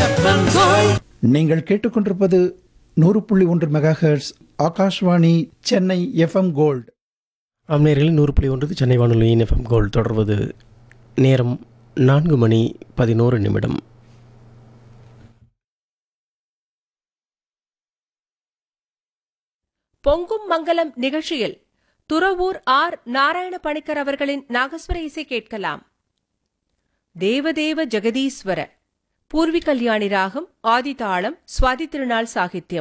FM gold நீங்கள் கேட்டுக்கொண்டிருப்பது நூறு புள்ளி ஒன்று megahertz Akashvani Chennai FM gold அம்நேர்களில் நூறு புள்ளி ஒன்று சென்னை வானொலியின் எஃப்எம் கோல் தொடர்வது நேரம் நான்கு மணி பதினோரு நிமிடம் பொங்கும் மங்கலம் நிகழ்ச்சியில் துறவூர் ஆர் நாராயண பணிக்கர் அவர்களின் நாகஸ்வர இசை கேட்கலாம் தேவதேவ ஜெகதீஸ்வர பூர்வி கல்யாணி ராகம் ஆதிதாளம் சுவாதி திருநாள் சாகித்யம்